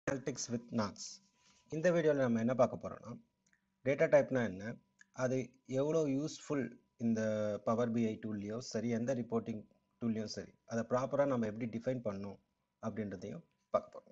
analytics with knocks இந்த வீடியோவில் நம்ம என்ன பார்க்க போகிறோம்னா டேட்டா டைப்னா என்ன அது எவ்வளோ யூஸ்ஃபுல் இந்த பவர் பிஐ டூல்லையோ சரி எந்த ரிப்போர்ட்டிங் டூல்லையும் சரி அதை ப்ராப்பராக நம்ம எப்படி டிஃபைன் பண்ணணும் அப்படின்றதையும் பார்க்க போகிறோம்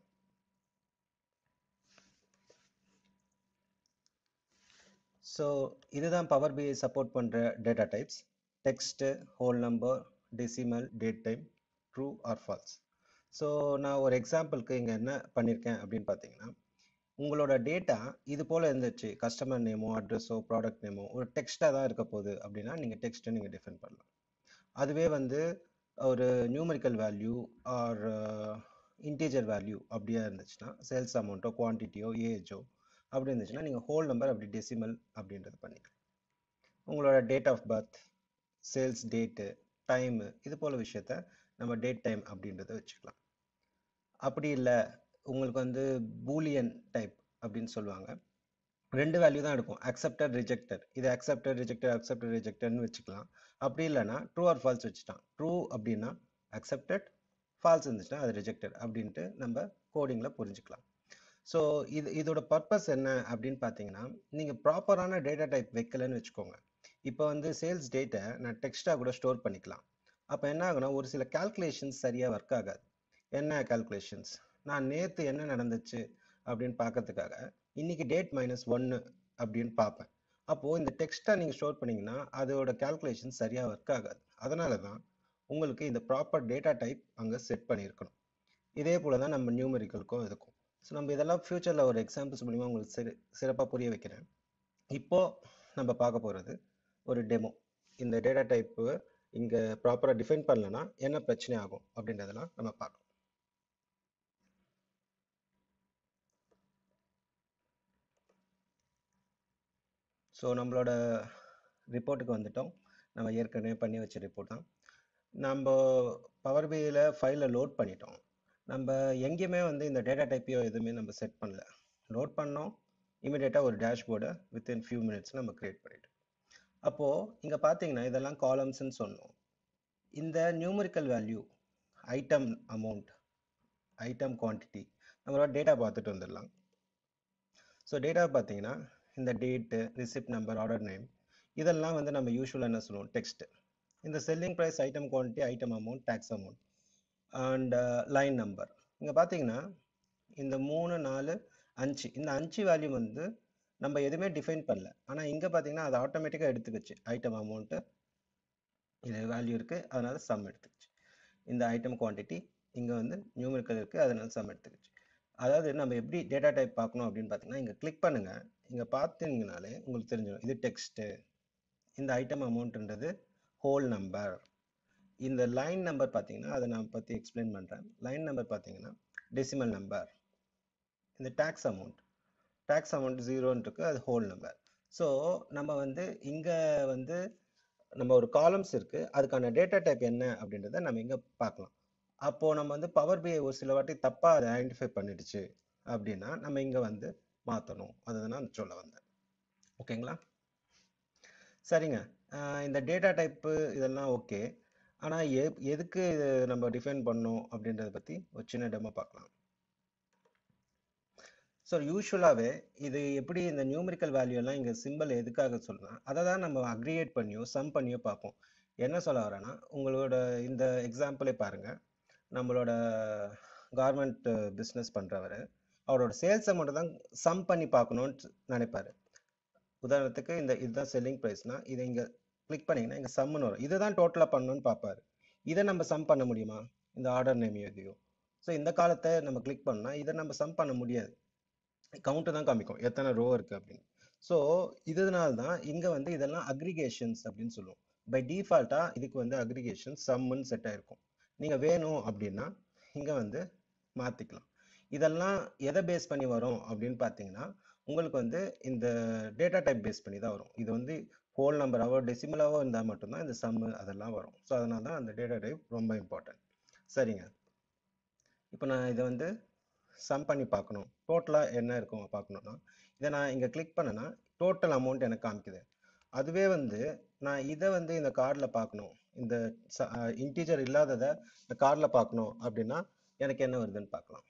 ஸோ இதுதான் பவர் பிஐ சப்போர்ட் பண்ணுற data types text whole number decimal date time true or false so நான் ஒரு எக்ஸாம்பிளுக்கு இங்கே என்ன பண்ணியிருக்கேன் அப்படின்னு பார்த்தீங்கன்னா உங்களோட டேட்டா இது போல் இருந்துச்சு கஸ்டமர் நேமோ அட்ரஸோ ப்ராடக்ட் நேமோ ஒரு டெக்ஸ்ட்டாக தான் இருக்க போகுது அப்படின்னா நீங்கள் டெக்ஸ்ட்டை நீங்கள் டிஃபைன் பண்ணலாம் அதுவே வந்து ஒரு numerical value or integer value அப்படியே இருந்துச்சுன்னா சேல்ஸ் அமௌண்ட்டோ குவான்டிட்டியோ ஏஜோ அப்படி இருந்துச்சுன்னா நீங்கள் ஹோல் நம்பர் அப்படி டெசிமல் அப்படின்றது பண்ணிக்கலாம் உங்களோட date of birth sales date time இது போல் விஷயத்த நம்ம டேட் டைம் அப்படின்றத வச்சுக்கலாம் அப்படி இல்லை உங்களுக்கு வந்து பூலியன் டைப் அப்படின்னு சொல்லுவாங்க ரெண்டு வேல்யூ தான் இருக்கும் அக்செப்டட் ரிஜெக்டட் இது அக்செப்டட் ரிஜெக்டட் அக்செப்டட் ரிஜெக்டட்னு வச்சுக்கலாம் அப்படி இல்லைன்னா ட்ரூ ஆர் ஃபால்ஸ் வச்சுட்டான் ட்ரூ அப்படின்னா அக்செப்டட் ஃபால்ஸ் இருந்துச்சுன்னா அது ரிஜெக்டட் அப்படின்ட்டு நம்ம கோடிங்கில் புரிஞ்சுக்கலாம் ஸோ இது இதோட பர்பஸ் என்ன அப்படின்னு பார்த்தீங்கன்னா நீங்கள் ப்ராப்பரான டேட்டா டைப் வைக்கலன்னு வச்சுக்கோங்க இப்போ வந்து சேல்ஸ் டேட்டை நான் டெக்ஸ்ட்டாக கூட ஸ்டோர் பண்ணிக்கலாம் அப்போ என்ன ஆகுனா ஒரு சில கால்குலேஷன்ஸ் சரியாக ஒர்க் ஆகாது என்ன கால்குலேஷன்ஸ் நான் நேற்று என்ன நடந்துச்சு அப்படின்னு பார்க்கறதுக்காக இன்னைக்கு டேட் மைனஸ் ஒன்று அப்படின்னு பார்ப்பேன் அப்போது இந்த டெக்ஸ்ட்டை நீங்கள் ஸ்டோர் பண்ணிங்கன்னா அதோட கால்குலேஷன் சரியாக ஒர்க் ஆகாது அதனால தான் உங்களுக்கு இந்த ப்ராப்பர் டேட்டா டைப் அங்கே செட் பண்ணியிருக்கணும் இதே போல் தான் நம்ம நியூமரிக்கலுக்கும் இருக்கும் ஸோ நம்ம இதெல்லாம் ஃப்யூச்சரில் ஒரு எக்ஸாம்பிள்ஸ் மூலிமா உங்களுக்கு சிறு சிறப்பாக புரிய வைக்கிறேன் இப்போது நம்ம பார்க்க போகிறது ஒரு டெமோ இந்த டேட்டா டைப்பு இங்கே ப்ராப்பராக டிஃபைன் பண்ணலன்னா என்ன பிரச்சனை ஆகும் அப்படின்றதெல்லாம் நம்ம பார்க்கலாம் ஸோ நம்மளோட ரிப்போர்ட்டுக்கு வந்துட்டோம் நம்ம ஏற்கனவே பண்ணி வச்ச ரிப்போர்ட் தான் நம்ம பவர் பியில் ஃபைலை லோட் பண்ணிட்டோம் நம்ம எங்கேயுமே வந்து இந்த டேட்டா டைப்பையோ எதுவுமே நம்ம செட் பண்ணல லோட் பண்ணோம் இமீடியட்டாக ஒரு டேஷ்போர்டை வித்தின் ஃபியூ மினிட்ஸ் நம்ம க்ரியேட் பண்ணிட்டோம் அப்போது இங்கே பார்த்தீங்கன்னா இதெல்லாம் காலம்ஸ்ன்னு சொன்னோம் இந்த numerical value item amount item quantity நம்மளோட டேட்டா பார்த்துட்டு வந்துடலாம் ஸோ டேட்டா பார்த்தீங்கன்னா இந்த date receipt number order name இதெல்லாம் வந்து நம்ம யூஸ்வலாக என்ன சொல்லுவோம் டெக்ஸ்ட் இந்த selling price item quantity item amount tax amount and line number இங்கே பார்த்தீங்கன்னா இந்த மூணு நாலு அஞ்சு இந்த அஞ்சு வேல்யூ வந்து நம்ம எதுவுமே டிஃபைன் பண்ணல ஆனால் இங்கே பார்த்தீங்கன்னா அது ஆட்டோமேட்டிக்காக எடுத்துக்கிச்சு ஐட்டம் அமௌண்ட்டு இது வேல்யூ இருக்குது அதனால சம் எடுத்துக்கிச்சு இந்த ஐட்டம் குவான்டிட்டி இங்கே வந்து நியூமரிக்கல் இருக்குது அதனால சம் எடுத்துக்கிச்சு அதாவது நம்ம எப்படி டேட்டா டைப் பார்க்கணும் அப்படின்னு பார்த்தீங்கன்னா இங்கே கிளிக் பண்ணுங்கள் இங்கே பார்த்தீங்கனாலே உங்களுக்கு தெரிஞ்சிடும் இது டெக்ஸ்ட்டு இந்த ஐட்டம் அமௌண்ட்ன்றது ஹோல் நம்பர் இந்த லைன் நம்பர் பார்த்தீங்கன்னா அதை நான் பற்றி எக்ஸ்பிளைன் பண்ணுறேன் லைன் நம்பர் பார்த்தீங்கன்னா டெசிமல் நம்பர் இந்த டேக்ஸ் அமௌண்ட் டேக்ஸ் அமௌண்ட் ஜீரோன்னு இருக்குது அது ஹோல் நம்பர் ஸோ நம்ம வந்து இங்கே வந்து நம்ம ஒரு காலம்ஸ் இருக்குது அதுக்கான டேட்டா டைப் என்ன அப்படின்றத நம்ம இங்கே பார்க்கலாம் அப்போது நம்ம வந்து பவர் பிஐ ஒரு சில வாட்டி தப்பாக அதை ஐடென்டிஃபை பண்ணிடுச்சு அப்படின்னா நம்ம இங்கே வந்து மாற்றணும் அதை நான் சொல்ல வந்தேன் ஓகேங்களா சரிங்க இந்த டேட்டா டைப்பு இதெல்லாம் ஓகே ஆனால் எ எதுக்கு இது நம்ம டிஃபைன் பண்ணோம் அப்படின்றத பற்றி ஒரு சின்ன டெமோ பார்க்கலாம் ஸோ யூஸ்வலாகவே இது எப்படி இந்த நியூமரிக்கல் வேல்யூ எல்லாம் இங்கே சிம்பிள் எதுக்காக சொல்கிறேன் அதை தான் நம்ம அக்ரிகேட் பண்ணியோ சம் பண்ணியோ பார்ப்போம் என்ன சொல்ல வரேன்னா உங்களோட இந்த எக்ஸாம்பிளே பாருங்கள் நம்மளோட கார்மெண்ட் பிஸ்னஸ் பண்ணுறவர் அவரோட சேல்ஸை மட்டும் தான் சம் பண்ணி பார்க்கணுன்ட்டு நினைப்பாரு உதாரணத்துக்கு இந்த இதுதான் செல்லிங் ப்ரைஸ்னா இதை இங்கே கிளிக் பண்ணிங்கன்னா இங்கே சம்னு வரும் இதை தான் டோட்டலாக பண்ணணும்னு பார்ப்பாரு இதை நம்ம சம் பண்ண முடியுமா இந்த ஆர்டர் நேம் எதையோ ஸோ இந்த காலத்தை நம்ம கிளிக் பண்ணால் இதை நம்ம சம் பண்ண முடியாது கவுண்ட்டு தான் காமிக்கும் எத்தனை ரோ இருக்குது அப்படின்னு ஸோ இதனால தான் இங்கே வந்து இதெல்லாம் அக்ரிகேஷன்ஸ் அப்படின்னு சொல்லுவோம் பை டிஃபால்ட்டாக இதுக்கு வந்து அக்ரிகேஷன் சம்முன்னு செட் ஆகிருக்கும் நீங்கள் வேணும் அப்படின்னா இங்கே வந்து மாற்றிக்கலாம் இதெல்லாம் எதை பேஸ் பண்ணி வரும் அப்படின்னு பார்த்தீங்கன்னா உங்களுக்கு வந்து இந்த டேட்டா டைப் பேஸ் பண்ணி தான் வரும் இது வந்து ஹோல் நம்பராவோ டெசிமலாவோ இருந்தால் மட்டும்தான் இந்த சம்மு அதெல்லாம் வரும் ஸோ அதனால தான் அந்த டேட்டா டைப் ரொம்ப இம்பார்ட்டன்ட் சரிங்க இப்போ நான் இதை வந்து சம் பண்ணி பார்க்கணும் டோட்டலாக என்ன இருக்கும் பார்க்கணுன்னா இதை நான் இங்கே கிளிக் பண்ணேன்னா டோட்டல் அமௌண்ட் எனக்கு காமிக்குது அதுவே வந்து நான் இதை வந்து இந்த கார்டில் பார்க்கணும் இந்த இன்டீஜர் இல்லாததை இந்த கார்டில் பார்க்கணும் அப்படின்னா எனக்கு என்ன வருதுன்னு பார்க்கலாம்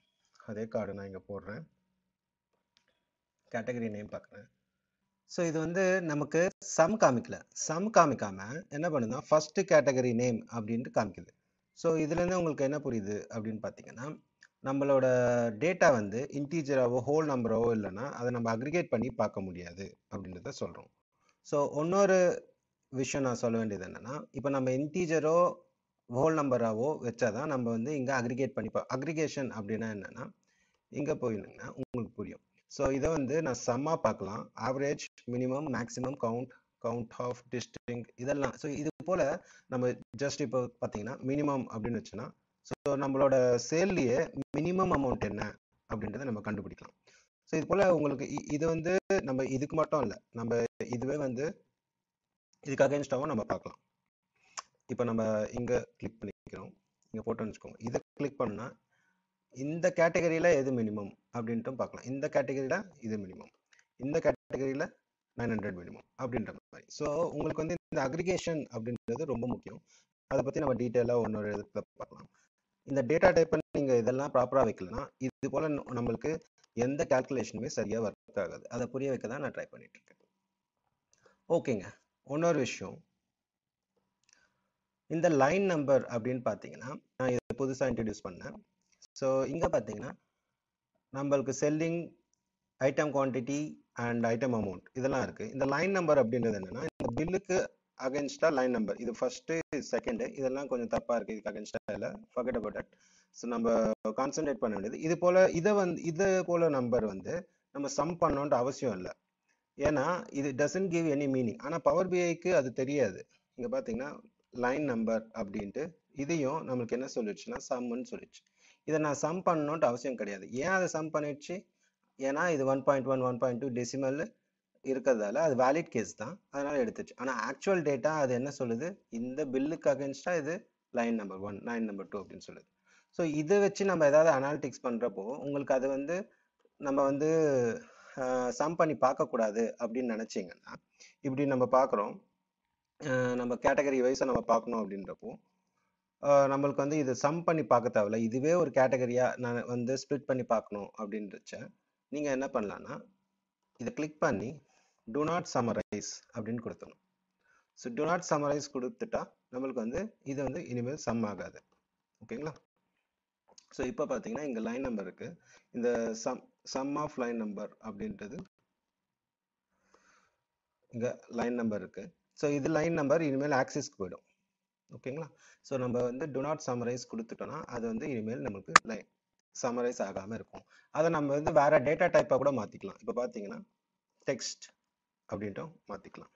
அதே கார்டு நான் இங்கே போடுறேன் கேட்டகரி நேம் பார்க்குறேன் ஸோ இது வந்து நமக்கு சம் காமிக்கல சம் காமிக்காம என்ன பண்ணுதுன்னா ஃபர்ஸ்ட் கேட்டகரி நேம் அப்படின்ட்டு காமிக்குது ஸோ இதுலேருந்து உங்களுக்கு என்ன புரியுது அப்படின்னு பார்த்தீங்கன்னா நம்மளோட டேட்டா வந்து இன்டீஜராவோ ஹோல் நம்பராவோ இல்லைன்னா அதை நம்ம அக்ரிகேட் பண்ணி பார்க்க முடியாது அப்படின்றத சொல்கிறோம் ஸோ இன்னொரு விஷயம் நான் சொல்ல வேண்டியது என்னென்னா இப்போ நம்ம இன்டீஜரோ ஹோல் நம்பராவோ வச்சாதான் நம்ம வந்து இங்கே அக்ரிகேட் பண்ணி அக்ரிகேஷன் அப்படின்னா என்னென்னா இங்கே போயிருந்தீங்கன்னா உங்களுக்கு புரியும் ஸோ இதை வந்து நான் சம்மாக பார்க்கலாம் average minimum maximum count count of distinct இதெல்லாம் ஸோ இது போல் நம்ம ஜஸ்ட் இப்போ பார்த்தீங்கன்னா மினிமம் அப்படின்னு வச்சுன்னா ஸோ நம்மளோட சேல்லையே மினிமம் அமௌண்ட் என்ன அப்படின்றத நம்ம கண்டுபிடிக்கலாம் ஸோ இது போல் உங்களுக்கு இ- இது வந்து நம்ம இதுக்கு மட்டும் இல்லை நம்ம இதுவே வந்து இதுக்கு அகேன்ஸ்டாகவும் நம்ம பார்க்கலாம் இப்போ நம்ம இங்கே கிளிக் பண்ணிக்கிறோம் இங்கே போட்டோன்னு வச்சுக்கோங்க இதை கிளிக் பண்ணால் இந்த கேட்டகரியில் எது மினிமம் அப்படின்ட்டும் பார்க்கலாம் இந்த கேட்டகரியில் இது மினிமம் இந்த கேட்டகரியில் நைன் ஹண்ட்ரட் மினிமம் அப்படின்ற மாதிரி ஸோ உங்களுக்கு வந்து இந்த அக்ரிகேஷன் அப்படின்றது ரொம்ப முக்கியம் அதை பற்றி நம்ம டீட்டெயிலாக ஒன்னொரு இடத்துல பார்க்கலாம் இந்த டேட்டா டைப்பை நீங்கள் இதெல்லாம் ப்ராப்பராக வைக்கலனா இது போல் நம்மளுக்கு எந்த கால்குலேஷனுமே சரியாக ஒர்க் ஆகாது அதை புரிய வைக்க தான் நான் ட்ரை பண்ணிட்டு இருக்கேன் ஓகேங்க இன்னொரு விஷயம் இந்த லைன் நம்பர் அப்படின்னு பார்த்தீங்கன்னா நான் இதை புதுசாக இன்ட்ரடியூஸ் பண்ணேன் ஸோ இங்கே பார்த்தீங்கன்னா நம்மளுக்கு selling item quantity and item amount இதெல்லாம் இருக்குது இந்த லைன் நம்பர் அப்படின்றது என்னன்னா இந்த பில்லுக்கு அகேன்ஸ்டாக லைன் நம்பர் இது ஃபஸ்ட்டு செகண்டு இதெல்லாம் கொஞ்சம் தப்பாக இருக்குது இதுக்கு அகேன்ஸ்டாக இல்லை ஃபர்கெட் அபவுட் தட் ஸோ நம்ம கான்சென்ட்ரேட் பண்ண வேண்டியது இது போல் இதை வந்து இது போல் நம்பர் வந்து நம்ம சம் பண்ணோன்ற அவசியம் இல்லை ஏன்னா இது டசன்ட் கிவ் எனி மீனிங் ஆனால் பவர் பிஐக்கு அது தெரியாது இங்கே பார்த்தீங்கன்னா லைன் நம்பர் அப்படின்ட்டு இதையும் நம்மளுக்கு என்ன சொல்லிடுச்சுன்னா சம்முன்னு சொல்லிடுச்சு இதை நான் சம் பண்ணணுன்ட்டு அவசியம் கிடையாது ஏன் அதை சம் பண்ணிடுச்சு ஏன்னா இது one point one one point two decimal இருக்கிறதால அது வேலிட் கேஸ் தான் அதனால எடுத்துச்சு ஆனால் ஆக்சுவல் டேட்டா அது என்ன சொல்லுது இந்த பில்லுக்கு அகேன்ஸ்டாக இது line number one line number two அப்படின்னு சொல்லுது ஸோ இதை வச்சு நம்ம ஏதாவது அனாலிட்டிக்ஸ் பண்ணுறப்போ உங்களுக்கு அது வந்து நம்ம வந்து சம் பண்ணி பார்க்கக்கூடாது அப்படின்னு நினச்சிங்கன்னா இப்படி நம்ம பார்க்குறோம் நம்ம கேட்டகரி வைஸாக நம்ம பார்க்கணும் அப்படின்றப்போ ஆஹ் நம்மளுக்கு வந்து இது சம் பண்ணி பார்க்க தேவையில்ல இதுவே ஒரு கேட்டகரியாக நான் வந்து ஸ்ப்ளிட் பண்ணி பார்க்கணும் அப்படின்றச்ச நீங்கள் என்ன பண்ணலான்னா இதை கிளிக் பண்ணி do நாட் சம்மரைஸ் அப்படின்னு கொடுத்துடணும் ஸோ do நாட் சம்மரைஸ் கொடுத்துட்டா நம்மளுக்கு வந்து இது வந்து இனிமேல் சம் ஆகாது ஓகேங்களா ஸோ இப்போ பார்த்தீங்கன்னா இங்கே லைன் நம்பர் இருக்கு இந்த sum sum of line number அப்படின்றது இங்கே லைன் நம்பர் இருக்கு ஸோ இது லைன் நம்பர் இனிமேல் ஆக்சிஸ்க்கு போயிடும் ஓகேங்களா ஸோ நம்ம வந்து do நாட் சம்மரைஸ் கொடுத்துட்டோம்னா அது வந்து இனிமேல் நமக்கு லைன் சம்மரைஸ் ஆகாமல் இருக்கும் அதை நம்ம வந்து வேற டேட்டா டைப்பாக கூட மாற்றிக்கலாம் இப்போ பார்த்தீங்கன்னா டெக்ஸ்ட் அப்படின்ட்டும் மாற்றிக்கலாம்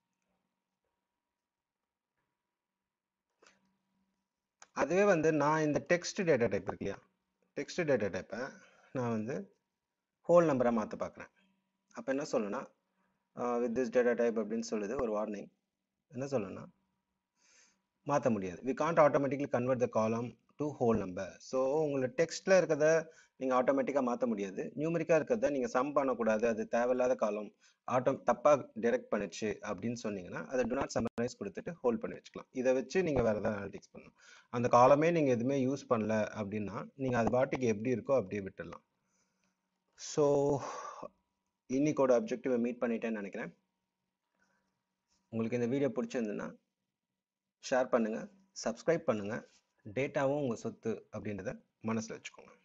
அதுவே வந்து நான் இந்த டெக்ஸ்ட் டேட்டா டைப் இருக்கு இல்லையா டெக்ஸ்ட் டேட்டா டைப்பை நான் வந்து ஹோல் நம்பராக மாற்ற பார்க்குறேன் அப்போ என்ன சொல்லணும்னா வித் திஸ் டேட்டா டைப் அப்படின்னு சொல்லுது ஒரு வார்னிங் என்ன சொல்லணும்னா மாற்ற முடியாது we can't automatically convert the column to whole number so உங்களோட டெக்ஸ்ட்டில் இருக்கிறத நீங்கள் ஆட்டோமேட்டிக்காக மாற்ற முடியாது நியூமரிக்காக இருக்கிறத நீங்கள் சம் பண்ணக்கூடாது அது தேவையில்லாத காலம் ஆட்டோ தப்பாக டிரெக்ட் பண்ணுச்சு அப்படின்னு சொன்னீங்கன்னா அதை டு நாட் சம்மரைஸ் கொடுத்துட்டு ஹோல்ட் பண்ணி வச்சுக்கலாம் இதை வச்சு நீங்கள் வேறு ஏதாவது அனாலிட்டிக்ஸ் பண்ணணும் அந்த காலமே நீங்கள் எதுவுமே யூஸ் பண்ணல அப்படின்னா நீங்கள் அது பாட்டுக்கு எப்படி இருக்கோ அப்படியே விட்டுடலாம் ஸோ இன்னைக்கோட அப்ஜெக்டிவை மீட் பண்ணிட்டேன்னு நினைக்கிறேன் உங்களுக்கு இந்த வீடியோ பிடிச்சிருந்துன்னா ஷேர் பண்ணுங்கள் சப்ஸ்கிரைப் பண்ணுங்கள் டேட்டாவும் உங்கள் சொத்து அப்படின்றத மனசில் வச்சுக்கோங்க